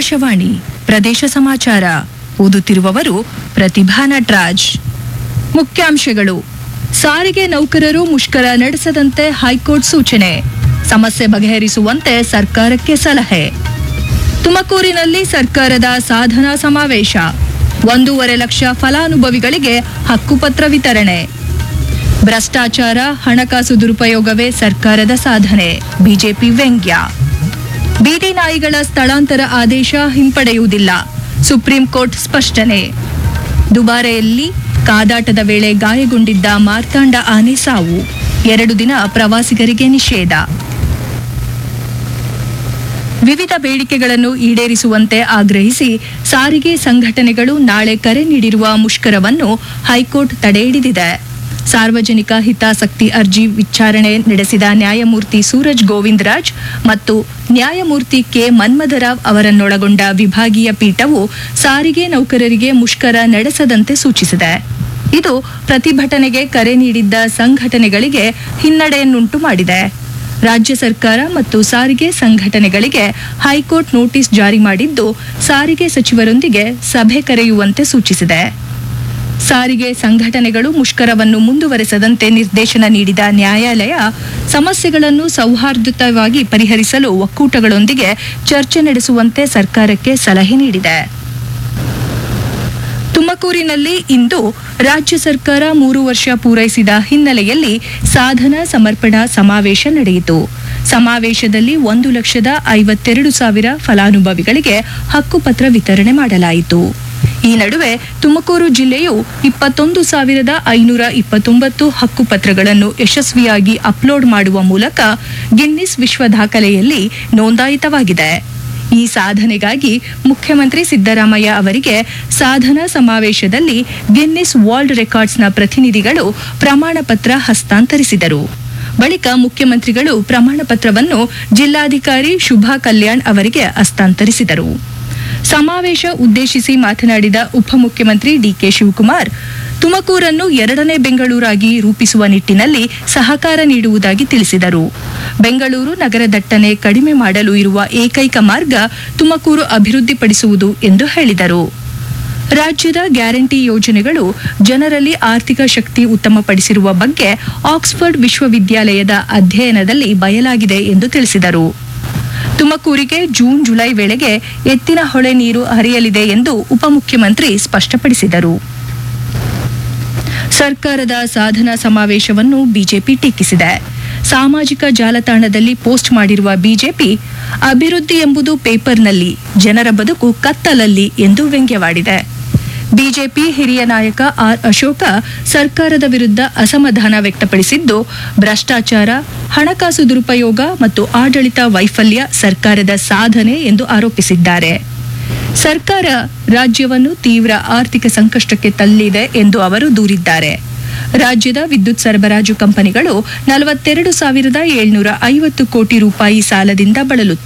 ಆಕಾಶವಾಣಿ ಪ್ರದೇಶ ಸಮಾಚಾರ ಓದುತ್ತಿರುವವರು ಪ್ರತಿಭಾ ನಟರಾಜ್ ಮುಖ್ಯಾಂಶಗಳು ಸಾರಿಗೆ ನೌಕರರು ಮುಷ್ಕರ ನಡೆಸದಂತೆ ಹೈಕೋರ್ಟ್ ಸೂಚನೆ ಸಮಸ್ಯೆ ಬಗೆಹರಿಸುವಂತೆ ಸರ್ಕಾರಕ್ಕೆ ಸಲಹೆ ತುಮಕೂರಿನಲ್ಲಿ ಸರ್ಕಾರದ ಸಾಧನಾ ಸಮಾವೇಶ ಒಂದೂವರೆ ಲಕ್ಷ ಫಲಾನುಭವಿಗಳಿಗೆ ಹಕ್ಕುಪತ್ರ ವಿತರಣೆ ಭ್ರಷ್ಟಾಚಾರ ಹಣಕಾಸು ದುರುಪಯೋಗವೇ ಸರ್ಕಾರದ ಸಾಧನೆ ಬಿಜೆಪಿ ವ್ಯಂಗ್ಯ ಬೀದಿ ನಾಯಿಗಳ ಸ್ಥಳಾಂತರ ಆದೇಶ ಹಿಂಪಡೆಯುವುದಿಲ್ಲ ಸುಪ್ರೀಂ ಕೋರ್ಟ್ ಸ್ಪಷ್ಟನೆ ದುಬಾರೆಯಲ್ಲಿ ಕಾದಾಟದ ವೇಳೆ ಗಾಯಗೊಂಡಿದ್ದ ಮಾರ್ತಾಂಡ ಆನೆ ಸಾವು ಎರಡು ದಿನ ಪ್ರವಾಸಿಗರಿಗೆ ನಿಷೇಧ ವಿವಿಧ ಬೇಡಿಕೆಗಳನ್ನು ಈಡೇರಿಸುವಂತೆ ಆಗ್ರಹಿಸಿ ಸಾರಿಗೆ ಸಂಘಟನೆಗಳು ನಾಳೆ ಕರೆ ನೀಡಿರುವ ಮುಷ್ಕರವನ್ನು ಹೈಕೋರ್ಟ್ ತಡೆಹಿಡಿದಿದೆ ಸಾರ್ವಜನಿಕ ಹಿತಾಸಕ್ತಿ ಅರ್ಜಿ ವಿಚಾರಣೆ ನಡೆಸಿದ ನ್ಯಾಯಮೂರ್ತಿ ಸೂರಜ್ ಗೋವಿಂದರಾಜ್ ಮತ್ತು ನ್ಯಾಯಮೂರ್ತಿ ಕೆ ಮನ್ಮಥರಾವ್ ಅವರನ್ನೊಳಗೊಂಡ ವಿಭಾಗೀಯ ಪೀಠವು ಸಾರಿಗೆ ನೌಕರರಿಗೆ ಮುಷ್ಕರ ನಡೆಸದಂತೆ ಸೂಚಿಸಿದೆ ಇದು ಪ್ರತಿಭಟನೆಗೆ ಕರೆ ನೀಡಿದ್ದ ಸಂಘಟನೆಗಳಿಗೆ ಹಿನ್ನಡೆಯನ್ನುಂಟು ಮಾಡಿದೆ ರಾಜ್ಯ ಸರ್ಕಾರ ಮತ್ತು ಸಾರಿಗೆ ಸಂಘಟನೆಗಳಿಗೆ ಹೈಕೋರ್ಟ್ ನೋಟಿಸ್ ಜಾರಿ ಮಾಡಿದ್ದು ಸಾರಿಗೆ ಸಚಿವರೊಂದಿಗೆ ಸಭೆ ಕರೆಯುವಂತೆ ಸೂಚಿಸಿದೆ ಸಾರಿಗೆ ಸಂಘಟನೆಗಳು ಮುಷ್ಕರವನ್ನು ಮುಂದುವರೆಸದಂತೆ ನಿರ್ದೇಶನ ನೀಡಿದ ನ್ಯಾಯಾಲಯ ಸಮಸ್ಯೆಗಳನ್ನು ಸೌಹಾರ್ದಯುತವಾಗಿ ಪರಿಹರಿಸಲು ಒಕ್ಕೂಟಗಳೊಂದಿಗೆ ಚರ್ಚೆ ನಡೆಸುವಂತೆ ಸರ್ಕಾರಕ್ಕೆ ಸಲಹೆ ನೀಡಿದೆ ತುಮಕೂರಿನಲ್ಲಿ ಇಂದು ರಾಜ್ಯ ಸರ್ಕಾರ ಮೂರು ವರ್ಷ ಪೂರೈಸಿದ ಹಿನ್ನೆಲೆಯಲ್ಲಿ ಸಾಧನ ಸಮರ್ಪಣಾ ಸಮಾವೇಶ ನಡೆಯಿತು ಸಮಾವೇಶದಲ್ಲಿ ಒಂದು ಲಕ್ಷದ ಐವತ್ತೆರಡು ಸಾವಿರ ಫಲಾನುಭವಿಗಳಿಗೆ ಹಕ್ಕುಪತ್ರ ವಿತರಣೆ ಮಾಡಲಾಯಿತು ಈ ನಡುವೆ ತುಮಕೂರು ಜಿಲ್ಲೆಯು ಇಪ್ಪತ್ತೊಂದು ಸಾವಿರದ ಐನೂರ ಇಪ್ಪತ್ತೊಂಬತ್ತು ಹಕ್ಕುಪತ್ರಗಳನ್ನು ಯಶಸ್ವಿಯಾಗಿ ಅಪ್ಲೋಡ್ ಮಾಡುವ ಮೂಲಕ ಗಿನ್ನಿಸ್ ವಿಶ್ವ ದಾಖಲೆಯಲ್ಲಿ ನೋಂದಾಯಿತವಾಗಿದೆ ಈ ಸಾಧನೆಗಾಗಿ ಮುಖ್ಯಮಂತ್ರಿ ಸಿದ್ದರಾಮಯ್ಯ ಅವರಿಗೆ ಸಾಧನಾ ಸಮಾವೇಶದಲ್ಲಿ ಗಿನ್ನಿಸ್ ವರ್ಲ್ಡ್ ರೆಕಾರ್ಡ್ಸ್ನ ಪ್ರತಿನಿಧಿಗಳು ಪ್ರಮಾಣ ಪತ್ರ ಹಸ್ತಾಂತರಿಸಿದರು ಬಳಿಕ ಮುಖ್ಯಮಂತ್ರಿಗಳು ಪ್ರಮಾಣ ಪತ್ರವನ್ನು ಜಿಲ್ಲಾಧಿಕಾರಿ ಶುಭಾ ಕಲ್ಯಾಣ್ ಅವರಿಗೆ ಹಸ್ತಾಂತರಿಸಿದರು ಸಮಾವೇಶ ಉದ್ದೇಶಿಸಿ ಮಾತನಾಡಿದ ಉಪಮುಖ್ಯಮಂತ್ರಿ ಡಿಕೆ ಶಿವಕುಮಾರ್ ತುಮಕೂರನ್ನು ಎರಡನೇ ಬೆಂಗಳೂರಾಗಿ ರೂಪಿಸುವ ನಿಟ್ಟಿನಲ್ಲಿ ಸಹಕಾರ ನೀಡುವುದಾಗಿ ತಿಳಿಸಿದರು ಬೆಂಗಳೂರು ನಗರ ದಟ್ಟಣೆ ಕಡಿಮೆ ಮಾಡಲು ಇರುವ ಏಕೈಕ ಮಾರ್ಗ ತುಮಕೂರು ಅಭಿವೃದ್ಧಿಪಡಿಸುವುದು ಎಂದು ಹೇಳಿದರು ರಾಜ್ಯದ ಗ್ಯಾರಂಟಿ ಯೋಜನೆಗಳು ಜನರಲ್ಲಿ ಆರ್ಥಿಕ ಶಕ್ತಿ ಉತ್ತಮಪಡಿಸಿರುವ ಬಗ್ಗೆ ಆಕ್ಸ್ಫರ್ಡ್ ವಿಶ್ವವಿದ್ಯಾಲಯದ ಅಧ್ಯಯನದಲ್ಲಿ ಬಯಲಾಗಿದೆ ಎಂದು ತಿಳಿಸಿದರು ತುಮಕೂರಿಗೆ ಜೂನ್ ಜುಲೈ ವೇಳೆಗೆ ಎತ್ತಿನ ಹೊಳೆ ನೀರು ಹರಿಯಲಿದೆ ಎಂದು ಉಪಮುಖ್ಯಮಂತ್ರಿ ಸ್ಪಷ್ಟಪಡಿಸಿದರು ಸರ್ಕಾರದ ಸಾಧನಾ ಸಮಾವೇಶವನ್ನು ಬಿಜೆಪಿ ಟೀಕಿಸಿದೆ ಸಾಮಾಜಿಕ ಜಾಲತಾಣದಲ್ಲಿ ಪೋಸ್ಟ್ ಮಾಡಿರುವ ಬಿಜೆಪಿ ಅಭಿವೃದ್ಧಿ ಎಂಬುದು ಪೇಪರ್ನಲ್ಲಿ ಜನರ ಬದುಕು ಕತ್ತಲಲ್ಲಿ ಎಂದು ವ್ಯಂಗ್ಯವಾಡಿದೆ ಬಿಜೆಪಿ ಹಿರಿಯ ನಾಯಕ ಆರ್ ಅಶೋಕ ಸರ್ಕಾರದ ವಿರುದ್ಧ ಅಸಮಾಧಾನ ವ್ಯಕ್ತಪಡಿಸಿದ್ದು ಭ್ರಷ್ಟಾಚಾರ ಹಣಕಾಸು ದುರುಪಯೋಗ ಮತ್ತು ಆಡಳಿತ ವೈಫಲ್ಯ ಸರ್ಕಾರದ ಸಾಧನೆ ಎಂದು ಆರೋಪಿಸಿದ್ದಾರೆ ಸರ್ಕಾರ ರಾಜ್ಯವನ್ನು ತೀವ್ರ ಆರ್ಥಿಕ ಸಂಕಷ್ಟಕ್ಕೆ ತಳ್ಳಿದೆ ಎಂದು ಅವರು ದೂರಿದ್ದಾರೆ ರಾಜ್ಯದ ವಿದ್ಯುತ್ ಸರಬರಾಜು ಕಂಪನಿಗಳು ನಲವತ್ತೆರಡು ಸಾವಿರದ ಏಳ್ನೂರ ಐವತ್ತು ಕೋಟಿ ರೂಪಾಯಿ ಸಾಲದಿಂದ ಬಳಲುತ್ತಿವೆ